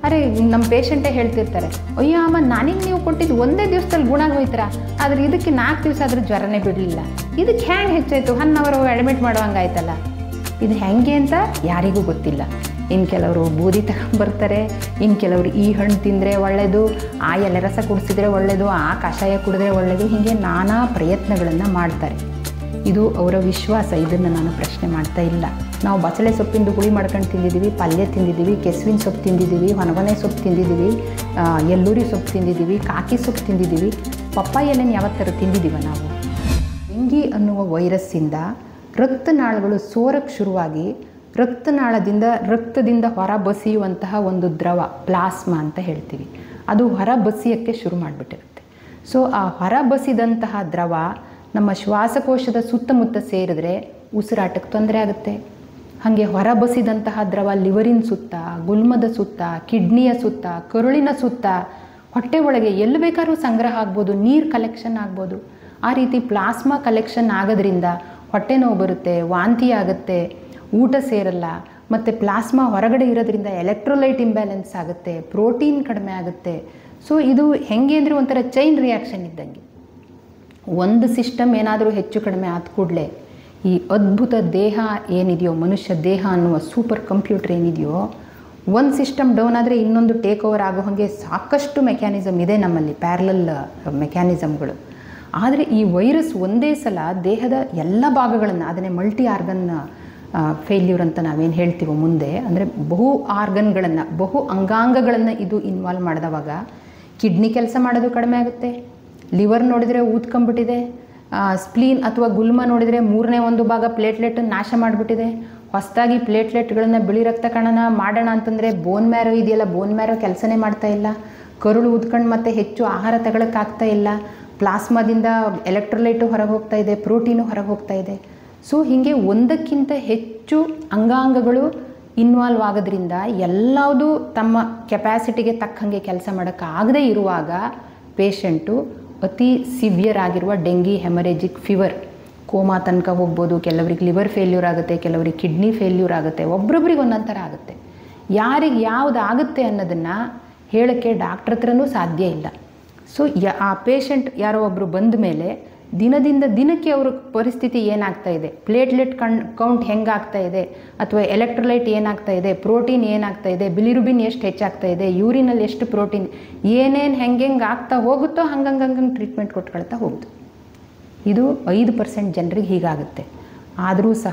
ಅರೆ ನಮ್ಮ ಪೇಷಂಟೇ ಹೇಳ್ತಿರ್ತಾರೆ ಅಯ್ಯೋ ಅಮ್ಮ ನನಗೆ ನೀವು ಕೊಟ್ಟಿದ್ದು ಒಂದೇ ದಿವಸದಲ್ಲಿ ಗುಣ ಹೋಯ್ತರ ಆದರೆ ಇದಕ್ಕೆ ನಾಲ್ಕು ದಿವಸ ಆದರೂ ಜ್ವರನೇ ಬಿಡಲಿಲ್ಲ ಇದಕ್ಕೆ ಹ್ಯಾಂಗೆ ಹೆಚ್ಚಾಯಿತು ಒನ್ ಅವರ್ ಅಡ್ಮಿಟ್ ಮಾಡುವಂಗಾಯ್ತಲ್ಲ ಇದು ಹೆಂಗೆ ಅಂತ ಯಾರಿಗೂ ಗೊತ್ತಿಲ್ಲ ಇನ್ನು ಕೆಲವರು ಬೂದಿ ತಗೊಂಬರ್ತಾರೆ ಇನ್ನು ಕೆಲವರು ಈ ಹಣ್ಣು ತಿಂದರೆ ಒಳ್ಳೆಯದು ಆ ಎಲೆ ರಸ ಕುಡಿಸಿದ್ರೆ ಒಳ್ಳೆಯದು ಆ ಕಷಾಯ ಕುಡಿದ್ರೆ ಒಳ್ಳೆಯದು ಹೀಗೆ ನಾನಾ ಪ್ರಯತ್ನಗಳನ್ನು ಮಾಡ್ತಾರೆ ಇದು ಅವರ ವಿಶ್ವಾಸ ಇದನ್ನು ನಾನು ಪ್ರಶ್ನೆ ಮಾಡ್ತಾ ಇಲ್ಲ ನಾವು ಬಸಳೆ ಸೊಪ್ಪಿಂದು ಹುಳಿ ಮಾಡ್ಕೊಂಡು ತಿಂದಿದ್ದೀವಿ ಪಲ್ಯ ತಿಂದಿದ್ದೀವಿ ಕೆಸುವಿನ ಸೊಪ್ಪು ತಿಂದಿದ್ದೀವಿ ಹೊನಗೊನೆ ಸೊಪ್ಪು ತಿಂದಿದ್ದೀವಿ ಆ, ಎಲ್ಲೂರಿ ಸೊಪ್ಪು ತಿಂದಿದ್ದೀವಿ ಕಾಕಿ ಸೊಪ್ಪು ತಿಂದಿದ್ದೀವಿ ಪಪ್ಪಾಯ ಎಲೆನ ಯಾವತ್ತರ ತಿಂದಿದ್ದೀವ ನಾವು ಡೆಂಗಿ ಅನ್ನುವ ವೈರಸ್ಸಿಂದ ರಕ್ತನಾಳಗಳು ಸೋರಕ್ಕೆ ಶುರುವಾಗಿ ರಕ್ತನಾಳದಿಂದ ರಕ್ತದಿಂದ ಹೊರ ಬಸಿಯುವಂತಹ ಒಂದು ದ್ರವ ಪ್ಲಾಸ್ಮಾ ಅಂತ ಹೇಳ್ತೀವಿ ಅದು ಹೊರ ಬಸಿಯೋಕ್ಕೆ ಶುರು ಮಾಡಿಬಿಟ್ಟಿರುತ್ತೆ ಸೊ ಆ ಹೊರ ಬಸಿದಂತಹ ದ್ರವ ನಮ್ಮ ಶ್ವಾಸಕೋಶದ ಸುತ್ತಮುತ್ತ ಸೇರಿದ್ರೆ ಉಸಿರಾಟಕ್ಕೆ ತೊಂದರೆ ಆಗುತ್ತೆ ಹಾಗೆ ಹೊರ ಬಸಿದಂತಹ ದ್ರವ ಲಿವರಿನ ಸುತ್ತ ಗುಲ್ಮದ ಸುತ್ತ ಕಿಡ್ನಿಯ ಸುತ್ತ ಕರುಳಿನ ಸುತ್ತ ಹೊಟ್ಟೆ ಒಳಗೆ ಎಲ್ಲಿ ಬೇಕಾದ್ರೂ ಸಂಗ್ರಹ ಆಗ್ಬೋದು ನೀರು ಕಲೆಕ್ಷನ್ ಆಗ್ಬೋದು ಆ ರೀತಿ ಪ್ಲಾಸ್ಮಾ ಕಲೆಕ್ಷನ್ ಆಗೋದ್ರಿಂದ ಹೊಟ್ಟೆ ನೋವು ಬರುತ್ತೆ ವಾಂತಿ ಆಗುತ್ತೆ ಊಟ ಸೇರಲ್ಲ ಮತ್ತು ಪ್ಲಾಸ್ಮಾ ಹೊರಗಡೆ ಇರೋದ್ರಿಂದ ಎಲೆಕ್ಟ್ರೋಲೈಟ್ ಇಂಬ್ಯಾಲೆನ್ಸ್ ಆಗುತ್ತೆ ಪ್ರೋಟೀನ್ ಕಡಿಮೆ ಆಗುತ್ತೆ ಸೊ ಇದು ಹೆಂಗೆ ಅಂದರೆ ಒಂಥರ ಚೈನ್ ರಿಯಾಕ್ಷನ್ ಇದ್ದಂಗೆ ಒಂದು ಸಿಸ್ಟಮ್ ಏನಾದರೂ ಹೆಚ್ಚು ಕಡಿಮೆ ಆದ ಕೂಡಲೇ ಈ ಅದ್ಭುತ ದೇಹ ಏನಿದೆಯೋ ಮನುಷ್ಯ ದೇಹ ಅನ್ನುವ ಸೂಪರ್ ಕಂಪ್ಯೂಟರ್ ಏನಿದೆಯೋ ಒಂದು ಸಿಸ್ಟಮ್ ಡೌನ್ ಆದರೆ ಇನ್ನೊಂದು ಟೇಕ್ ಓವರ್ ಆಗೋ ಹಾಗೆ ಸಾಕಷ್ಟು ಮೆಕ್ಯಾನಿಸಮ್ ಇದೆ ನಮ್ಮಲ್ಲಿ ಪ್ಯಾರಲಲ್ ಮೆಕ್ಯಾನಿಸಮ್ಗಳು ಆದರೆ ಈ ವೈರಸ್ ಒಂದೇ ಸಲ ದೇಹದ ಎಲ್ಲ ಭಾಗಗಳನ್ನು ಅದನ್ನೇ ಮಲ್ಟಿ ಆರ್ಗನ್ ಫೇಲ್ಯೂರ್ ಅಂತ ನಾವೇನು ಹೇಳ್ತೀವೋ ಮುಂದೆ ಅಂದರೆ ಬಹು ಆರ್ಗನ್ಗಳನ್ನು ಬಹು ಅಂಗಾಂಗಗಳನ್ನು ಇದು ಇನ್ವಾಲ್ವ್ ಮಾಡಿದವಾಗ ಕಿಡ್ನಿ ಕೆಲಸ ಮಾಡೋದು ಕಡಿಮೆ ಆಗುತ್ತೆ ಲಿವರ್ ನೋಡಿದರೆ ಊದ್ಕೊಂಬಿಟ್ಟಿದೆ ಸ್ಪ್ಲೀನ್ ಅಥವಾ ಗುಲ್ಮ ನೋಡಿದರೆ ಮೂರನೇ ಒಂದು ಭಾಗ ಪ್ಲೇಟ್ಲೆಟ್ ನಾಶ ಮಾಡಿಬಿಟ್ಟಿದೆ ಹೊಸದಾಗಿ ಪ್ಲೇಟ್ಲೆಟ್ಗಳನ್ನ ಬಿಳಿ ರಕ್ತ ಕಣನ ಮಾಡೋಣ ಅಂತಂದರೆ ಬೋನ್ ಮ್ಯಾರೋ ಇದೆಯಲ್ಲ ಬೋನ್ ಮ್ಯಾರೋ ಕೆಲಸನೇ ಮಾಡ್ತಾ ಇಲ್ಲ ಕರುಳು ಊದ್ಕೊಂಡು ಮತ್ತೆ ಹೆಚ್ಚು ಆಹಾರ ತಗೊಳಕ್ಕಾಗ್ತಾ ಇಲ್ಲ ಪ್ಲಾಸ್ಮಾದಿಂದ ಎಲೆಕ್ಟ್ರೋಲೈಟು ಹೊರಗೆ ಹೋಗ್ತಾ ಇದೆ ಪ್ರೋಟೀನು ಹೊರಗೆ ಹೋಗ್ತಾ ಇದೆ ಸೊ ಹೀಗೆ ಒಂದಕ್ಕಿಂತ ಹೆಚ್ಚು ಅಂಗಾಂಗಗಳು ಇನ್ವಾಲ್ವ್ ಆಗೋದ್ರಿಂದ ಎಲ್ಲದೂ ತಮ್ಮ ಕೆಪ್ಯಾಸಿಟಿಗೆ ತಕ್ಕಂಗೆ ಕೆಲಸ ಮಾಡೋಕ್ಕಾಗದೇ ಇರುವಾಗ ಪೇಷಂಟು ಅತಿ ಸಿವಿಯರ್ ಆಗಿರುವ ಡೆಂಗಿ ಹೆಮರೇಜಿಕ್ ಫೀವರ್ ಕೋಮಾ ತನಕ ಹೋಗ್ಬೋದು ಕೆಲವರಿಗೆ ಲಿವರ್ ಫೇಲ್ಯೂರ್ ಆಗುತ್ತೆ ಕೆಲವರಿಗೆ ಕಿಡ್ನಿ ಫೇಲ್ಯೂರ್ ಆಗುತ್ತೆ ಒಬ್ರೊಬ್ರಿಗೆ ಒಂದೊಂದು ಥರ ಆಗುತ್ತೆ ಯಾರಿಗೆ ಯಾವುದು ಆಗುತ್ತೆ ಅನ್ನೋದನ್ನು ಹೇಳೋಕ್ಕೆ ಡಾಕ್ಟ್ರ್ ಹತ್ರನೂ ಸಾಧ್ಯ ಇಲ್ಲ ಸೊ ಯ ಆ ಪೇಷಂಟ್ ಯಾರೋ ಒಬ್ಬರು ಬಂದ ಮೇಲೆ ದಿನದಿಂದ ದಿನಕ್ಕೆ ಅವ್ರ ಪರಿಸ್ಥಿತಿ ಏನಾಗ್ತಾ ಇದೆ ಪ್ಲೇಟ್ಲೆಟ್ ಕಣ್ ಕೌಂಟ್ ಹೆಂಗಾಗ್ತಾ ಇದೆ ಅಥವಾ ಎಲೆಕ್ಟ್ರೋಲೈಟ್ ಏನಾಗ್ತಾ ಇದೆ ಪ್ರೋಟೀನ್ ಏನಾಗ್ತಾ ಇದೆ ಬಿಲಿರುಬಿನ್ ಎಷ್ಟು ಹೆಚ್ಚಾಗ್ತಾ ಇದೆ ಯೂರಿನಲ್ಲಿ ಎಷ್ಟು ಪ್ರೋಟೀನ್ ಏನೇನು ಹೆಂಗೆ ಹೆಂಗೆ ಆಗ್ತಾ ಹೋಗುತ್ತೋ ಹಂಗಂಗೆ ಹಂಗಂಗೆ ಟ್ರೀಟ್ಮೆಂಟ್ ಕೊಟ್ಕೊಳ್ತಾ ಹೋಗ್ತು ಇದು ಐದು ಪರ್ಸೆಂಟ್ ಜನರಿಗೆ ಹೀಗಾಗುತ್ತೆ ಆದರೂ ಸಹ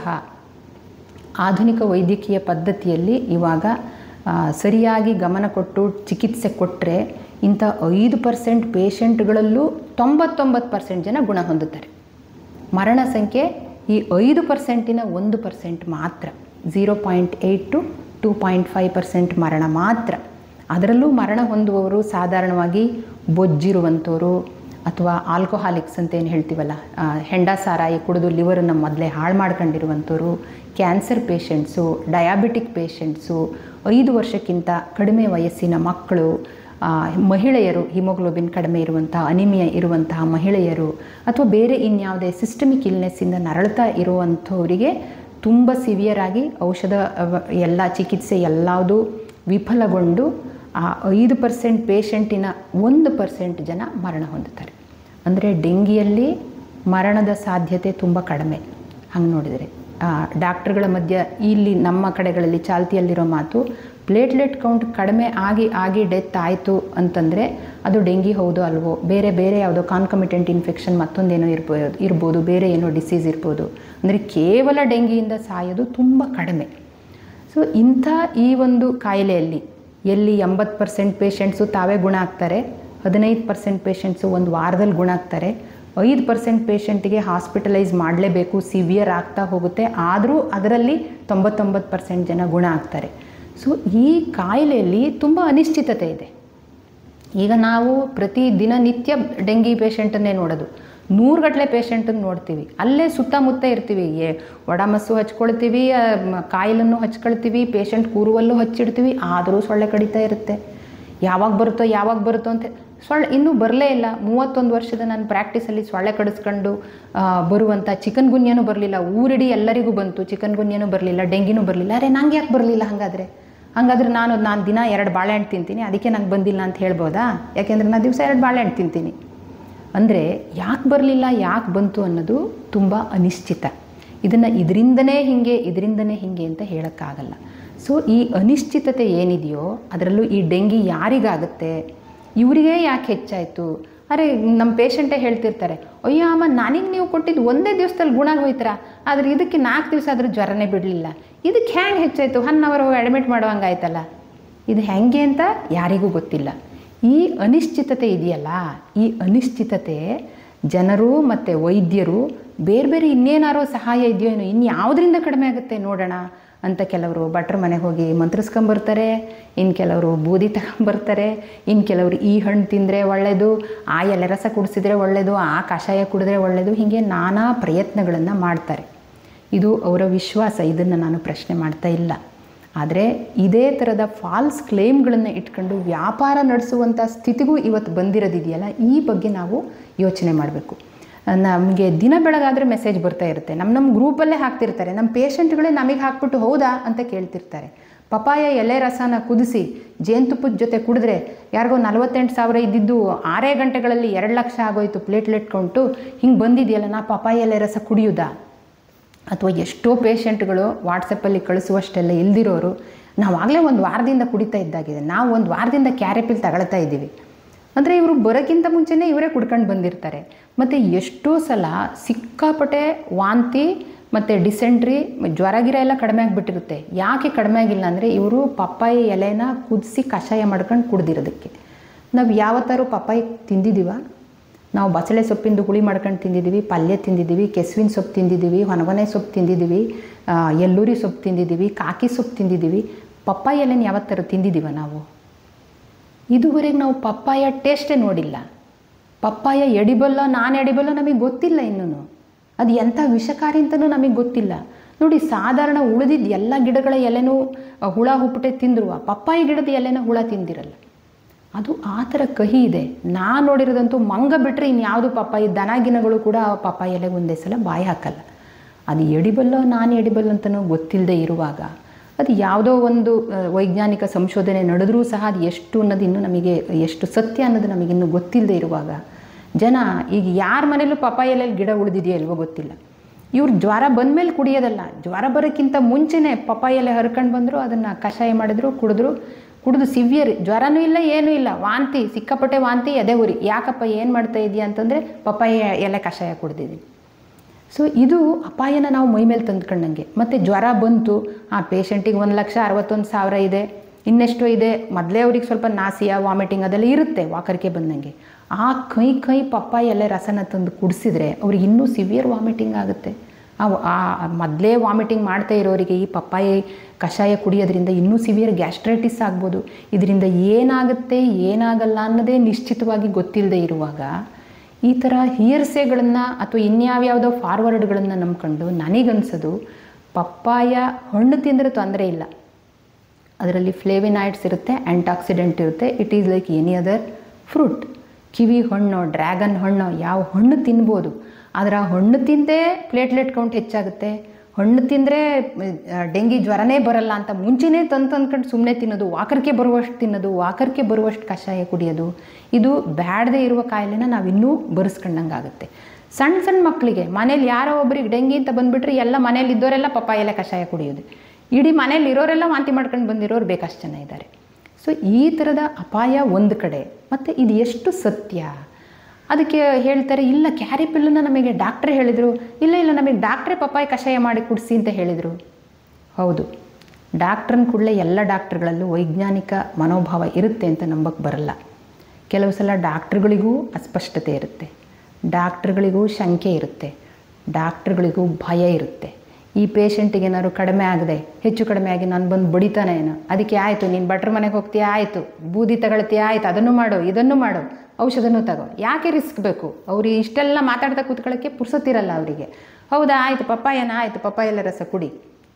ಆಧುನಿಕ ವೈದ್ಯಕೀಯ ಪದ್ಧತಿಯಲ್ಲಿ ಇವಾಗ ಆ, ಸರಿಯಾಗಿ ಗಮನ ಕೊಟ್ಟು ಚಿಕಿತ್ಸೆ ಕೊಟ್ಟರೆ ಇಂಥ ಐದು ಪರ್ಸೆಂಟ್ ಪೇಷಂಟ್ಗಳಲ್ಲೂ ತೊಂಬತ್ತೊಂಬತ್ತು ಪರ್ಸೆಂಟ್ ಜನ ಗುಣ ಹೊಂದುತ್ತಾರೆ ಮರಣ ಸಂಖ್ಯೆ ಈ ಐದು ಪರ್ಸೆಂಟಿನ ಒಂದು ಪರ್ಸೆಂಟ್ ಮಾತ್ರ zero point eight to two point five percent ಮರಣ ಮಾತ್ರ ಅದರಲ್ಲೂ ಮರಣ ಹೊಂದುವವರು ಸಾಧಾರಣವಾಗಿ ಬೊಜ್ಜಿರುವಂಥವ್ರು ಅಥವಾ ಆಲ್ಕೋಹಾಲಿಕ್ಸ್ ಅಂತ ಏನು ಹೇಳ್ತೀವಲ್ಲ ಆ, ಹೆಂಡ ಸಾರಾಯಿ ಕುಡಿದು ಲಿವರನ್ನು ಮೊದಲೇ ಹಾಳು ಮಾಡ್ಕೊಂಡಿರುವಂಥವ್ರು ಕ್ಯಾನ್ಸರ್ ಪೇಷಂಟ್ಸು ಡಯಾಬಿಟಿಕ್ ಪೇಷಂಟ್ಸು ಐದು ವರ್ಷಕ್ಕಿಂತ ಕಡಿಮೆ ವಯಸ್ಸಿನ ಮಕ್ಕಳು ಆ, ಮಹಿಳೆಯರು ಹಿಮೋಗ್ಲೋಬಿನ್ ಕಡಿಮೆ ಇರುವಂಥ ಅನಿಮಿಯ ಇರುವಂತಹ ಮಹಿಳೆಯರು ಅಥವಾ ಬೇರೆ ಇನ್ಯಾವುದೇ ಸಿಸ್ಟಮಿಕ್ ಇಲ್ನೆಸ್ಸಿಂದ ನರಳ್ತಾ ಇರುವಂಥವರಿಗೆ ತುಂಬ ಸಿವಿಯರ್ ಆಗಿ ಔಷಧ ಅವ- ಎಲ್ಲ ಚಿಕಿತ್ಸೆ ಎಲ್ಲದೂ ವಿಫಲಗೊಂಡು ಆ ಐದು ಪರ್ಸೆಂಟ್ ಪೇಷಂಟಿನ ಒಂದು ಪರ್ಸೆಂಟ್ ಜನ ಮರಣ ಹೊಂದುತ್ತಾರೆ ಅಂದರೆ ಡೆಂಗಿಯಲ್ಲಿ ಮರಣದ ಸಾಧ್ಯತೆ ತುಂಬ ಕಡಿಮೆ ಹಂಗೆ ನೋಡಿದರೆ ಡಾಕ್ಟ್ರುಗಳ ಮಧ್ಯ ಇಲ್ಲಿ ನಮ್ಮ ಕಡೆಗಳಲ್ಲಿ ಚಾಲ್ತಿಯಲ್ಲಿರೋ ಮಾತು ಪ್ಲೇಟ್ಲೆಟ್ ಕೌಂಟ್ ಕಡಿಮೆ ಆಗಿ ಆಗಿ ಡೆತ್ ಆಯಿತು ಅಂತಂದರೆ ಅದು ಡೆಂಗಿ ಹೌದು ಅಲ್ವೋ ಬೇರೆ ಬೇರೆ ಯಾವುದೋ ಕಾನ್ಕಮಿಟೆಂಟ್ ಇನ್ಫೆಕ್ಷನ್ ಮತ್ತೊಂದೇನೋ ಇರ್ಬೋದು ಇರ್ಬೋದು ಬೇರೆ ಏನೋ ಡಿಸೀಸ್ ಇರ್ಬೋದು ಅಂದರೆ ಕೇವಲ ಡೆಂಗಿಯಿಂದ ಸಾಯೋದು ತುಂಬ ಕಡಿಮೆ ಸೊ ಇಂಥ ಈ ಒಂದು ಕಾಯಿಲೆಯಲ್ಲಿ ಎಲ್ಲಿ ಎಂಬತ್ತು ಪರ್ಸೆಂಟ್ ಪೇಷಂಟ್ಸು ತಾವೇ ಗುಣ ಆಗ್ತಾರೆ ಹದಿನೈದು ಪರ್ಸೆಂಟ್ ಪೇಷಂಟ್ಸು ಒಂದು ವಾರದಲ್ಲಿ ಗುಣ ಆಗ್ತಾರೆ ಐದು ಪರ್ಸೆಂಟ್ ಪೇಷಂಟಿಗೆ ಹಾಸ್ಪಿಟಲೈಸ್ ಮಾಡಲೇಬೇಕು ಸಿವಿಯರ್ ಆಗ್ತಾ ಹೋಗುತ್ತೆ ಆದರೂ ಅದರಲ್ಲಿ ತೊಂಬತ್ತೊಂಬತ್ತು ಪರ್ಸೆಂಟ್ ಜನ ಗುಣ ಆಗ್ತಾರೆ ಸೊ ಈ ಕಾಯಿಲೆಯಲ್ಲಿ ತುಂಬ ಅನಿಶ್ಚಿತತೆ ಇದೆ ಈಗ ನಾವು ಪ್ರತಿ ದಿನನಿತ್ಯ ಡೆಂಗಿ ಪೇಷಂಟನ್ನೇ ನೋಡೋದು ನೂರುಗಟ್ಟಲೆ ಪೇಷಂಟನ್ನು ನೋಡ್ತೀವಿ ಅಲ್ಲೇ ಸುತ್ತಮುತ್ತ ಇರ್ತೀವಿ ಏ ಒಡಮಸ್ಸು ಹಚ್ಕೊಳ್ತೀವಿ ಆ, ಮ- ಕಾಯಿಲನ್ನು ಹಚ್ಕೊಳ್ತೀವಿ ಪೇಷಂಟ್ ಕೂರುವಲ್ಲೂ ಹಚ್ಚಿಡ್ತೀವಿ ಆದರೂ ಸೊಳ್ಳೆ ಕಡಿತಾ ಇರುತ್ತೆ ಯಾವಾಗ ಬರುತ್ತೋ ಯಾವಾಗ ಬರುತ್ತೋ ಅಂತ ಸೊಳ್ಳೆ ಇನ್ನೂ ಬರಲೇ ಇಲ್ಲ ಮೂವತ್ತೊಂದು ವರ್ಷದ ನಾನು ಪ್ರಾಕ್ಟೀಸಲ್ಲಿ ಸೊಳ್ಳೆ ಕಡಿಸ್ಕೊಂಡು ಆ, ಬರುವಂಥ ಚಿಕನ್ ಗುನ್ಯನೂ ಬರಲಿಲ್ಲ ಊರಿಡೀ ಎಲ್ಲರಿಗೂ ಬಂತು ಚಿಕನ್ ಗುನ್ಯನೂ ಬರಲಿಲ್ಲ ಡೆಂಗಿನೂ ಬರಲಿಲ್ಲ ಅರೆ ನಂಗೆ ಯಾಕೆ ಬರಲಿಲ್ಲ ಹಾಗಾದರೆ ಹಂಗಾದ್ರೆ ನಾನು ನಾನು ದಿನ ಎರಡು ಬಾಳೆಹಣ್ಣು ತಿಂತೀನಿ ಅದಕ್ಕೆ ನಂಗೆ ಬಂದಿಲ್ಲ ಅಂತ ಹೇಳ್ಬೋದಾ ಯಾಕೆಂದರೆ ನಾನು ದಿವಸ ಎರಡು ಬಾಳೆಹಣ್ಣು ತಿಂತೀನಿ ಅಂದರೆ ಯಾಕೆ ಬರಲಿಲ್ಲ ಯಾಕೆ ಬಂತು ಅನ್ನೋದು ತುಂಬ ಅನಿಶ್ಚಿತ ಇದನ್ನು ಇದರಿಂದನೇ ಹೀಗೆ ಇದರಿಂದನೇ ಹೀಗೆ ಅಂತ ಹೇಳೋಕ್ಕಾಗಲ್ಲ ಸೊ ಈ ಅನಿಶ್ಚಿತತೆ ಏನಿದೆಯೋ ಅದರಲ್ಲೂ ಈ ಡೆಂಗಿ ಯಾರಿಗಾಗುತ್ತೆ ಇವರಿಗೆ ಯಾಕೆ ಹೆಚ್ಚಾಯಿತು ಅರೆ ನಮ್ಮ ಪೇಷಂಟೇ ಹೇಳ್ತಿರ್ತಾರೆ ಅಯ್ಯೋ ಅಮ್ಮ ನನಗೆ ನೀವು ಕೊಟ್ಟಿದ್ದು ಒಂದೇ ದಿವಸದಲ್ಲಿ ಗುಣ ಹೋಯ್ತಾರ ಆದರೆ ಇದಕ್ಕೆ ನಾಲ್ಕು ದಿವಸ ಆದರೂ ಜ್ವರನೇ ಬಿಡಲಿಲ್ಲ ಇದಕ್ಕೆ ಹ್ಯಾಂಗೆ ಹೆಚ್ಚಾಯಿತು ಒನ್ ಅವರ್ ಅಡ್ಮಿಟ್ ಮಾಡುವಂಗಾಯ್ತಲ್ಲ ಇದು ಹೆಂಗೆ ಅಂತ ಯಾರಿಗೂ ಗೊತ್ತಿಲ್ಲ ಈ ಅನಿಶ್ಚಿತತೆ ಇದೆಯಲ್ಲ ಈ ಅನಿಶ್ಚಿತತೆ ಜನರು ಮತ್ತು ವೈದ್ಯರು ಬೇರೆ ಬೇರೆ ಇನ್ನೇನಾರೋ ಸಹಾಯ ಇದೆಯೋ ಏನೋ ಇನ್ಯಾವುದರಿಂದ ಕಡಿಮೆ ಆಗುತ್ತೆ ನೋಡೋಣ ಅಂತ ಕೆಲವರು ಭಟ್ರ ಮನೆಗೆ ಹೋಗಿ ಮಂತ್ರಿಸ್ಕೊಂಬರ್ತಾರೆ ಇನ್ನು ಕೆಲವರು ಬೂದಿ ತಗೊಂಬರ್ತಾರೆ ಇನ್ನು ಕೆಲವರು ಈ ಹಣ್ಣು ತಿಂದರೆ ಒಳ್ಳೆಯದು ಆ ಎಲೆ ರಸ ಕುಡಿಸಿದ್ರೆ ಒಳ್ಳೆಯದು ಆ ಕಷಾಯ ಕುಡಿದ್ರೆ ಒಳ್ಳೆಯದು ಹೀಗೆ ನಾನಾ ಪ್ರಯತ್ನಗಳನ್ನು ಮಾಡ್ತಾರೆ ಇದು ಅವರ ವಿಶ್ವಾಸ ಇದನ್ನು ನಾನು ಪ್ರಶ್ನೆ ಮಾಡ್ತಾ ಇಲ್ಲ ಆದರೆ ಇದೇ ಥರದ ಫಾಲ್ಸ್ ಕ್ಲೇಮ್ಗಳನ್ನು ಇಟ್ಕೊಂಡು ವ್ಯಾಪಾರ ನಡೆಸುವಂಥ ಸ್ಥಿತಿಗೂ ಇವತ್ತು ಬಂದಿರೋದಿದೆಯಲ್ಲ ಈ ಬಗ್ಗೆ ನಾವು ಯೋಚನೆ ಮಾಡಬೇಕು ನಮಗೆ ದಿನ ಬೆಳಗಾದರೆ ಮೆಸೇಜ್ ಬರ್ತಾ ಇರುತ್ತೆ ನಮ್ಮ ನಮ್ಮ ಗ್ರೂಪಲ್ಲೇ ಹಾಕ್ತಿರ್ತಾರೆ ನಮ್ಮ ಪೇಷಂಟ್ಗಳೇ ನಮಗೆ ಹಾಕ್ಬಿಟ್ಟು ಹೌದಾ ಅಂತ ಕೇಳ್ತಿರ್ತಾರೆ ಪಪಾಯ ಎಲೆ ರಸನ ಕುದಿಸಿ ಜೇನುತುಪ್ಪದ ಜೊತೆ ಕುಡಿದ್ರೆ ಯಾರಿಗೋ ನಲವತ್ತೆಂಟು ಸಾವಿರ ಇದ್ದಿದ್ದು ಆರೇ ಗಂಟೆಗಳಲ್ಲಿ ಎರಡು ಲಕ್ಷ ಆಗೋಯ್ತು ಪ್ಲೇಟ್ಲೆಟ್ ಕೌಂಟು ಹಿಂಗೆ ಬಂದಿದೆಯಲ್ಲ ನಾ ಪಪಾಯ ಎಲೆ ರಸ ಕುಡಿಯೋದಾ ಅಥವಾ ಎಷ್ಟೋ ಪೇಷಂಟ್ಗಳು ವಾಟ್ಸಪ್ಪಲ್ಲಿ ಕಳಿಸುವಷ್ಟೆಲ್ಲ ಇಲ್ದಿರೋರು ನಾವಾಗಲೇ ಒಂದು ವಾರದಿಂದ ಕುಡಿತಾ ಇದ್ದಾಗಿದೆ ನಾವು ಒಂದು ವಾರದಿಂದ ಕ್ಯಾರೆಪಿಲ್ ತಗೊಳ್ತಾ ಇದ್ದೀವಿ ಅಂದರೆ ಇವರು ಬರೋಕ್ಕಿಂತ ಮುಂಚೆನೇ ಇವರೇ ಕುಡ್ಕೊಂಡು ಬಂದಿರ್ತಾರೆ ಮತ್ತು ಎಷ್ಟೋ ಸಲ ಸಿಕ್ಕಾಪಟ್ಟೆ ವಾಂತಿ ಮತ್ತು ಡಿಸೆಂಟ್ರಿ ಜ್ವರ ಗಿರ ಎಲ್ಲ ಕಡಿಮೆ ಆಗಿಬಿಟ್ಟಿರುತ್ತೆ ಯಾಕೆ ಕಡಿಮೆ ಆಗಿಲ್ಲ ಅಂದರೆ ಇವರು ಪಪ್ಪಾಯಿ ಎಲೆನ ಕುದಿಸಿ ಕಷಾಯ ಮಾಡ್ಕೊಂಡು ಕುಡ್ದಿರೋದಕ್ಕೆ ನಾವು ಯಾವತ್ತಾರು ಪಪ್ಪಾಯಿ ತಿಂದಿದ್ದೀವ ನಾವು ಬಸಳೆ ಸೊಪ್ಪಿಂದು ಹುಳಿ ಮಾಡ್ಕೊಂಡು ತಿಂದಿದ್ದೀವಿ ಪಲ್ಯ ತಿಂದಿದ್ದೀವಿ ಕೆಸುವಿನ ಸೊಪ್ಪು ತಿಂದಿದ್ದೀವಿ ಹೊನಗೊನೆ ಸೊಪ್ಪು ತಿಂದಿದ್ದೀವಿ ಆ, ಎಲ್ಲೂರಿ ಸೊಪ್ಪು ತಿಂದಿದ್ದೀವಿ ಕಾಕಿ ಸೊಪ್ಪು ತಿಂದಿದ್ದೀವಿ ಪಪ್ಪಾಯ ಎಲೆನ ಯಾವತ್ತಾರು ತಿಂದಿದ್ದೀವ ನಾವು ಇದುವರೆಗೆ ನಾವು ಪಪ್ಪಾಯ ಟೇಸ್ಟೇ ನೋಡಿಲ್ಲ ಪಪ್ಪಾಯ ಎಡಿಬಲ್ಲ ನಾನು ಎಡಿಬಲ್ಲ ನಮಗೆ ಗೊತ್ತಿಲ್ಲ ಇನ್ನೂ ಅದು ಎಂಥ ವಿಷಕಾರಿ ಅಂತಲೂ ನಮಗೆ ಗೊತ್ತಿಲ್ಲ ನೋಡಿ ಸಾಧಾರಣ ಉಳಿದಿದ್ದ ಎಲ್ಲ ಗಿಡಗಳ ಎಲೆನೂ ಆ, ಹುಳ ಹುಪ್ಪಟೆ ತಿಂದರು ಆ ಪಪ್ಪಾಯಿ ಗಿಡದ ಎಲೆನ ಹುಳ ತಿಂದಿರಲ್ಲ ಅದು ಆ ಥರ ಕಹಿ ಇದೆ ನಾ ನೋಡಿರೋದಂತೂ ಮಂಗ ಬಿಟ್ಟರೆ ಇನ್ಯಾವುದು ಪಪ್ಪಾಯಿ ದನಗಿನಗಳು ಕೂಡ ಆ ಪಪ್ಪಾಯಿ ಎಲೆಗೆ ಒಂದೇ ಸಲ ಬಾಯಿ ಹಾಕಲ್ಲ ಅದು ಎಡಿಬಲ್ಲೋ ನಾನು ಎಡಿಬಲ್ ಅಂತನೂ ಗೊತ್ತಿಲ್ಲದೆ ಇರುವಾಗ ಅದು ಯಾವುದೋ ಒಂದು ಆ, ವೈಜ್ಞಾನಿಕ ಸಂಶೋಧನೆ ನಡೆದರೂ ಸಹ ಅದು ಎಷ್ಟು ಅನ್ನೋದು ಇನ್ನೂ ನಮಗೆ ಎಷ್ಟು ಸತ್ಯ ಅನ್ನೋದು ನಮಗಿನ್ನೂ ಗೊತ್ತಿಲ್ಲದೆ ಇರುವಾಗ ಜನ ಈಗ ಯಾರ ಮನೇಲೂ ಪಪ್ಪಾಯಿ ಎಲೆಯಲ್ಲಿ ಗಿಡ ಉಳಿದಿದೆಯೋ ಇಲ್ವೋ ಗೊತ್ತಿಲ್ಲ ಇವ್ರು ಜ್ವರ ಬಂದಮೇಲೆ ಕುಡಿಯೋದಲ್ಲ ಜ್ವರ ಬರೋಕ್ಕಿಂತ ಮುಂಚೆನೇ ಪಪ್ಪಾಯಿ ಎಲೆ ಹರ್ಕೊಂಡು ಬಂದರು ಅದನ್ನು ಕಷಾಯ ಮಾಡಿದ್ರು ಕುಡಿದ್ರು ಕುಡಿದು ಸಿವಿಯರ್ ಜ್ವರನೂ ಇಲ್ಲ ಏನೂ ಇಲ್ಲ ವಾಂತಿ ಸಿಕ್ಕಾಪಟ್ಟೆ ವಾಂತಿ ಎದೆ ಉರಿ ಯಾಕಪ್ಪ ಏನು ಮಾಡ್ತಾ ಇದೆಯಾ ಅಂತಂದರೆ ಪಪ್ಪಾಯಿ ಎಲೆ ಕಷಾಯ ಕುಡ್ದಿದ್ದೀನಿ ಸೊ ಇದು ಅಪಾಯನ ನಾವು ಮೈ ಮೇಲೆ ತಂದ್ಕೊಂಡಂಗೆ ಮತ್ತು ಜ್ವರ ಬಂತು ಆ ಪೇಷಂಟಿಗೆ ಒಂದು ಲಕ್ಷ ಅರವತ್ತೊಂದು ಸಾವಿರ ಇದೆ ಇನ್ನೆಷ್ಟೋ ಇದೆ ಮೊದಲೇ ಅವ್ರಿಗೆ ಸ್ವಲ್ಪ ನಾಸಿಯ ವಾಮಿಟಿಂಗ್ ಅದೆಲ್ಲ ಇರುತ್ತೆ ವಾಕರಿಕೆ ಬಂದಂಗೆ ಆ ಕೈ ಕೈ ಪಪ್ಪಾಯಿ ಎಲೆ ರಸನ ತಂದು ಕುಡಿಸಿದ್ರೆ ಅವ್ರಿಗೆ ಇನ್ನೂ ಸಿವಿಯರ್ ವಾಮಿಟಿಂಗ್ ಆಗುತ್ತೆ ಆ ಆ ಮೊದಲೇ ವಾಮಿಟಿಂಗ್ ಮಾಡ್ತಾ ಇರೋರಿಗೆ ಈ ಪಪ್ಪಾಯಿ ಕಷಾಯ ಕುಡಿಯೋದ್ರಿಂದ ಇನ್ನೂ ಸಿವಿಯರ್ ಗ್ಯಾಸ್ಟ್ರೈಟಿಸ್ ಆಗ್ಬೋದು ಇದರಿಂದ ಏನಾಗುತ್ತೆ ಏನಾಗಲ್ಲ ಅನ್ನೋದೇ ನಿಶ್ಚಿತವಾಗಿ ಗೊತ್ತಿಲ್ಲದೆ ಇರುವಾಗ ಈ ಥರ ಹಿಯರ್ಸೆಗಳನ್ನು ಅಥವಾ ಇನ್ಯಾವ್ಯಾವುದೋ ಫಾರ್ವರ್ಡ್ಗಳನ್ನು ನಂಬ್ಕೊಂಡು ನನಗನ್ಸೋದು ಪಪ್ಪಾಯ ಹಣ್ಣು ತಿಂದರೆ ತೊಂದರೆ ಇಲ್ಲ ಅದರಲ್ಲಿ ಫ್ಲೇವಿನಾಯ್ಡ್ಸ್ ಇರುತ್ತೆ ಆ್ಯಂಟಾಕ್ಸಿಡೆಂಟ್ ಇರುತ್ತೆ it is like any other fruit kiwi ಹಣ್ಣು ಡ್ರ್ಯಾಗನ್ ಹಣ್ಣು ಯಾವ ಹಣ್ಣು ತಿನ್ಬೋದು ಆದರೆ ಆ ಹಣ್ಣು ತಿಂದೇ ಪ್ಲೇಟ್ಲೆಟ್ ಕೌಂಟ್ ಹೆಚ್ಚಾಗುತ್ತೆ ಹಣ್ಣು ತಿಂದರೆ ಡೆಂಗಿ ಜ್ವರನೇ ಬರಲ್ಲ ಅಂತ ಮುಂಚೆನೇ ತಂದು ತಂದ್ಕೊಂಡು ಸುಮ್ಮನೆ ತಿನ್ನೋದು ವಾಕರ್ಕೆ ಬರುವಷ್ಟು ತಿನ್ನೋದು ವಾಕರ್ಕೆ ಬರುವಷ್ಟು ಕಷಾಯ ಕುಡಿಯೋದು ಇದು ಬ್ಯಾಡದೇ ಇರುವ ಕಾಯಿಲೆನ ನಾವು ಇನ್ನೂ ಬರೆಸ್ಕೊಂಡಂಗೆ ಆಗುತ್ತೆ ಸಣ್ಣ ಸಣ್ಣ ಮಕ್ಕಳಿಗೆ ಮನೇಲಿ ಯಾರೋ ಒಬ್ರಿಗೆ ಡೆಂಗಿ ಅಂತ ಬಂದುಬಿಟ್ರೆ ಎಲ್ಲ ಮನೇಲಿ ಇದ್ದವರೆಲ್ಲ ಪಪ್ಪಾಯೆಲ್ಲ ಕಷಾಯ ಕುಡಿಯೋದು ಇಡೀ ಮನೇಲಿ ಇರೋರೆಲ್ಲ ವಾಂತಿ ಮಾಡ್ಕೊಂಡು ಬಂದಿರೋರು ಬೇಕಷ್ಟು ಜನ ಇದ್ದಾರೆ ಸೊ ಈ ಥರದ ಅಪಾಯ ಒಂದು ಕಡೆ ಮತ್ತು ಇದು ಎಷ್ಟು ಸತ್ಯ ಅದಕ್ಕೆ ಹೇಳ್ತಾರೆ ಇಲ್ಲ ಕ್ಯಾರಿ ಪಿಲ್ಲನ್ನು ನಮಗೆ ಡಾಕ್ಟ್ರೇ ಹೇಳಿದರು ಇಲ್ಲ ಇಲ್ಲ ನಮಗೆ ಡಾಕ್ಟ್ರೇ ಪಪ್ಪಾಯಿ ಕಷಾಯ ಮಾಡಿ ಕುಡಿಸಿ ಅಂತ ಹೇಳಿದರು ಹೌದು ಡಾಕ್ಟ್ರನ್ನ ಕೂಡಲೇ ಎಲ್ಲ ಡಾಕ್ಟ್ರುಗಳಲ್ಲೂ ವೈಜ್ಞಾನಿಕ ಮನೋಭಾವ ಇರುತ್ತೆ ಅಂತ ನಂಬಕ್ಕೆ ಬರಲ್ಲ ಕೆಲವು ಸಲ ಡಾಕ್ಟ್ರುಗಳಿಗೂ ಅಸ್ಪಷ್ಟತೆ ಇರುತ್ತೆ ಡಾಕ್ಟ್ರುಗಳಿಗೂ ಶಂಕೆ ಇರುತ್ತೆ ಡಾಕ್ಟ್ರುಗಳಿಗೂ ಭಯ ಇರುತ್ತೆ ಈ ಪೇಷಂಟಿಗೆ ಏನಾದ್ರು ಕಡಿಮೆ ಆಗದೆ ಹೆಚ್ಚು ಕಡಿಮೆ ಆಗಿ ನಾನು ಬಂದು ಬಡಿತಾನೆ ಏನೋ ಅದಕ್ಕೆ ಆಯಿತು ನೀನು ಭಟ್ರ ಮನೆಗೆ ಹೋಗ್ತೀಯಾ ಆಯಿತು ಬೂದಿ ತಗೊಳ್ತೀಯಾ ಆಯಿತು ಅದನ್ನು ಮಾಡು ಇದನ್ನು ಮಾಡು ಔಷಧನೂ ತಗೋ ಯಾಕೆ ರಿಸ್ಕ್ ಬೇಕು ಅವ್ರು ಇಷ್ಟೆಲ್ಲ ಮಾತಾಡ್ತಾ ಕೂತ್ಕೊಳ್ಳೋಕ್ಕೆ ಪುರ್ಸೊತ್ತಿರಲ್ಲ ಅವರಿಗೆ ಹೌದಾ ಆಯಿತು ಪಪ್ಪಾಯನ ಆಯಿತು ಪಪ್ಪಾಯೆಲ್ಲ ರಸ ಕುಡಿ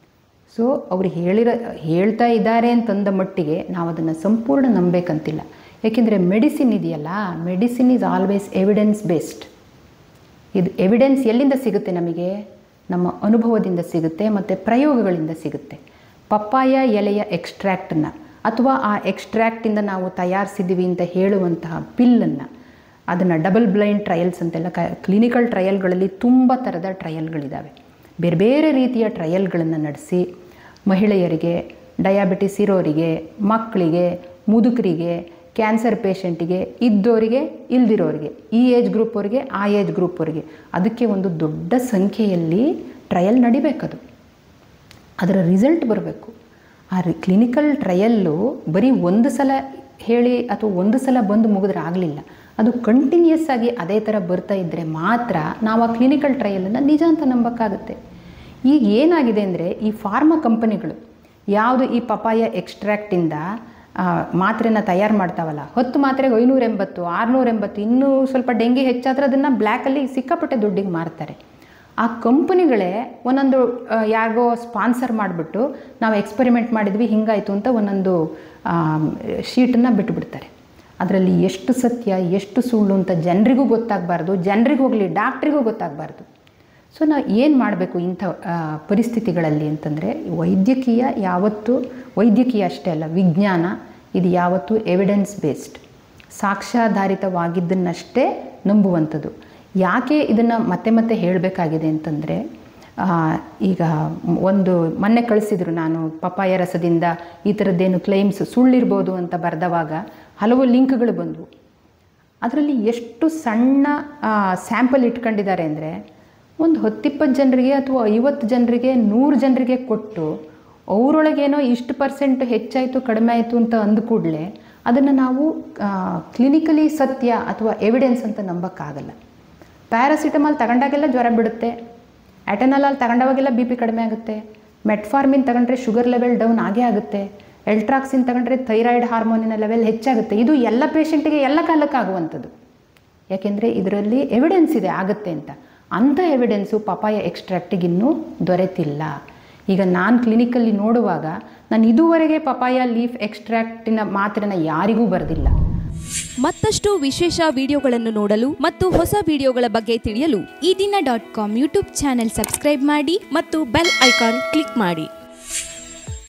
ಸೊ ಅವ್ರು ಹೇಳಿರೋ ಹೇಳ್ತಾ ಇದ್ದಾರೆ ಅಂತಂದ ಮಟ್ಟಿಗೆ ನಾವು ಅದನ್ನು ಸಂಪೂರ್ಣ ನಂಬಬೇಕಂತಿಲ್ಲ ಏಕೆಂದರೆ ಮೆಡಿಸಿನ್ ಇದೆಯಲ್ಲ medicine is always evidence based ಇದು ಎವಿಡೆನ್ಸ್ ಎಲ್ಲಿಂದ ಸಿಗುತ್ತೆ ನಮಗೆ ನಮ್ಮ ಅನುಭವದಿಂದ ಸಿಗುತ್ತೆ ಮತ್ತು ಪ್ರಯೋಗಗಳಿಂದ ಸಿಗುತ್ತೆ ಪಪ್ಪಾಯ ಎಲೆಯ ಎಕ್ಸ್ಟ್ರ್ಯಾಕ್ಟನ್ನು ಅಥವಾ ಆ ಎಕ್ಸ್ಟ್ರ್ಯಾಕ್ಟಿಂದ ನಾವು ತಯಾರಿಸಿದ್ದೀವಿ ಅಂತ ಹೇಳುವಂತಹ ಪಿಲ್ಲನ್ನು ಅದನ್ನು ಡಬಲ್ ಬ್ಲೈಂಡ್ ಟ್ರಯಲ್ಸ್ ಅಂತೆಲ್ಲ ಕ ಕ್ಲಿನಿಕಲ್ ಟ್ರಯಲ್ಗಳಲ್ಲಿ ತುಂಬ ಥರದ ಟ್ರಯಲ್ಗಳಿದ್ದಾವೆ ಬೇರೆ ಬೇರೆ ರೀತಿಯ ಟ್ರಯಲ್ಗಳನ್ನು ನಡೆಸಿ ಮಹಿಳೆಯರಿಗೆ ಡಯಾಬಿಟಿಸ್ ಇರೋರಿಗೆ ಮಕ್ಕಳಿಗೆ ಮುದುಕರಿಗೆ ಕ್ಯಾನ್ಸರ್ ಪೇಷಂಟಿಗೆ ಇದ್ದವರಿಗೆ ಇಲ್ದಿರೋರಿಗೆ ಈ ಏಜ್ ಗ್ರೂಪ್ ಅವರಿಗೆ ಆ ಏಜ್ ಗ್ರೂಪ್ ಅವರಿಗೆ ಅದಕ್ಕೆ ಒಂದು ದೊಡ್ಡ ಸಂಖ್ಯೆಯಲ್ಲಿ ಟ್ರಯಲ್ ನಡಿಬೇಕದು ಅದರ ರಿಸಲ್ಟ್ ಬರಬೇಕು ಆ ರಿ ಕ್ಲಿನಿಕಲ್ ಟ್ರಯಲ್ಲು ಬರೀ ಒಂದು ಸಲ ಹೇಳಿ ಅಥವಾ ಒಂದು ಸಲ ಬಂದು ಮುಗಿದ್ರೆ ಆಗಲಿಲ್ಲ ಅದು ಕಂಟಿನ್ಯೂಸ್ ಆಗಿ ಅದೇ ಥರ ಬರ್ತಾ ಇದ್ದರೆ ಮಾತ್ರ ನಾವು ಆ ಕ್ಲಿನಿಕಲ್ ಟ್ರಯಲನ್ನು ನಿಜ ಅಂತ ನಂಬಕ್ಕಾಗುತ್ತೆ ಈಗ ಏನಾಗಿದೆ ಅಂದರೆ ಈ ಫಾರ್ಮಾ ಕಂಪನಿಗಳು ಯಾವುದು ಈ ಪಪಾಯ ಎಕ್ಸ್ಟ್ರಾಕ್ಟಿಂದ ಮಾತ್ರೆನ ತಯಾರು ಮಾಡ್ತಾವಲ್ಲ ಹತ್ತು ಮಾತ್ರೆಗೆ ಐನೂರ ಎಂಬತ್ತು ಆರುನೂರ ಎಂಬತ್ತು ಇನ್ನೂ ಸ್ವಲ್ಪ ಡೆಂಗಿ ಹೆಚ್ಚಾದ್ರೆ ಅದನ್ನು ಬ್ಲ್ಯಾಕಲ್ಲಿ ಸಿಕ್ಕಾಪಟ್ಟೆ ದುಡ್ಡಿಗೆ ಮಾರ್ತಾರೆ ಆ ಕಂಪನಿಗಳೇ ಒಂದೊಂದು ಆ, ಯಾರಿಗೋ ಸ್ಪಾನ್ಸರ್ ಮಾಡಿಬಿಟ್ಟು ನಾವು ಎಕ್ಸ್ಪೆರಿಮೆಂಟ್ ಮಾಡಿದ್ವಿ ಹಿಂಗಾಯಿತು ಅಂತ ಒಂದೊಂದು ಶೀಟನ್ನು ಬಿಟ್ಟುಬಿಡ್ತಾರೆ ಅದರಲ್ಲಿ ಎಷ್ಟು ಸತ್ಯ ಎಷ್ಟು ಸುಳ್ಳು ಅಂತ ಜನರಿಗೂ ಗೊತ್ತಾಗಬಾರ್ದು ಜನರಿಗೂ ಹೋಗಲಿ ಡಾಕ್ಟ್ರಿಗೂ ಗೊತ್ತಾಗಬಾರ್ದು ಸೊ ನಾವು ಏನು ಮಾಡಬೇಕು ಇಂಥ ಆ, ಪರಿಸ್ಥಿತಿಗಳಲ್ಲಿ ಅಂತಂದರೆ ವೈದ್ಯಕೀಯ ಯಾವತ್ತೂ ವೈದ್ಯಕೀಯ ಅಷ್ಟೇ ಅಲ್ಲ ವಿಜ್ಞಾನ ಇದು ಯಾವತ್ತೂ ಎವಿಡೆನ್ಸ್ ಬೇಸ್ಡ್ ಸಾಕ್ಷ್ಯಾಧಾರಿತವಾಗಿದ್ದನ್ನಷ್ಟೇ ನಂಬುವಂಥದ್ದು ಯಾಕೆ ಇದನ್ನು ಮತ್ತೆ ಮತ್ತೆ ಹೇಳಬೇಕಾಗಿದೆ ಅಂತಂದರೆ ಆ, ಈಗ ಒಂದು ಮೊನ್ನೆ ಕಳಿಸಿದ್ರು ನಾನು ಪಪ್ಪಾಯ ರಸದಿಂದ ಈ ಥರದ್ದೇನು ಕ್ಲೈಮ್ಸ್ ಸುಳ್ಳಿರ್ಬೋದು ಅಂತ ಬರೆದವಾಗ ಹಲವು ಲಿಂಕ್ಗಳು ಬಂದವು ಅದರಲ್ಲಿ ಎಷ್ಟು ಸಣ್ಣ ಸ್ಯಾಂಪಲ್ ಇಟ್ಕೊಂಡಿದ್ದಾರೆ ಅಂದರೆ ಒಂದು ಹತ್ತಿಪ್ಪತ್ತು ಜನರಿಗೆ ಅಥವಾ ಐವತ್ತು ಜನರಿಗೆ ನೂರು ಜನರಿಗೆ ಕೊಟ್ಟು ಅವರೊಳಗೇನೋ ಇಷ್ಟು ಪರ್ಸೆಂಟ್ ಹೆಚ್ಚಾಯಿತು ಕಡಿಮೆ ಆಯಿತು ಅಂತ ಅಂದ ಕೂಡಲೇ ಅದನ್ನು ನಾವು ಕ್ಲಿನಿಕಲಿ ಸತ್ಯ ಅಥವಾ ಎವಿಡೆನ್ಸ್ ಅಂತ ನಂಬಕ್ಕಾಗಲ್ಲ ಪ್ಯಾರಾಸಿಟಮಾಲ್ ತಗೊಂಡಾಗೆಲ್ಲ ಜ್ವರ ಬಿಡುತ್ತೆ ಅಟೆನಲಾಲ್ ತಗೊಂಡವಾಗೆಲ್ಲ ಬಿ ಪಿ ಕಡಿಮೆ ಆಗುತ್ತೆ ಮೆಟ್ಫಾರ್ಮಿನ್ ತಗೊಂಡ್ರೆ ಶುಗರ್ ಲೆವೆಲ್ ಡೌನ್ ಆಗೇ ಆಗುತ್ತೆ ಎಲ್ಟ್ರಾಕ್ಸಿನ್ ತಗೊಂಡ್ರೆ ಥೈರಾಯ್ಡ್ ಹಾರ್ಮೋನಿನ ಲೆವೆಲ್ ಹೆಚ್ಚಾಗುತ್ತೆ ಇದು ಎಲ್ಲ ಪೇಷಂಟಿಗೆ ಎಲ್ಲ ಕಾಲಕ್ಕೆ ಆಗುವಂಥದ್ದು ಯಾಕೆಂದರೆ ಇದರಲ್ಲಿ ಎವಿಡೆನ್ಸ್ ಇದೆ ಆಗುತ್ತೆ ಅಂತ ಅಂಥ ಎವಿಡೆನ್ಸು ಪಪಾಯ ಎಕ್ಸ್ಟ್ರಾಕ್ಟಿಗೆ ಇನ್ನೂ ದೊರೆತಿಲ್ಲ ಈಗ ನಾನು ಕ್ಲಿನಿಕಲ್ಲಿ ನೋಡುವಾಗ ನಾನು ಇದುವರೆಗೆ ಪಪಾಯ ಲೀಫ್ ಎಕ್ಸ್ಟ್ರಾಕ್ಟಿನ ಮಾತ್ರೆನ ಯಾರಿಗೂ ಬರೆದಿಲ್ಲ ಮತ್ತಷ್ಟು ವಿಶೇಷ ವಿಡಿಯೋಗಳನ್ನು ನೋಡಲು ಮತ್ತು ಹೊಸ ವಿಡಿಯೋಗಳ ಬಗ್ಗೆ ತಿಳಿಯಲು ಈ ದಿನ dot com YouTube channel subscribe ಮಾಡಿ ಮತ್ತು ಬೆಲ್ ಐಕಾನ್ ಕ್ಲಿಕ್ ಮಾಡಿ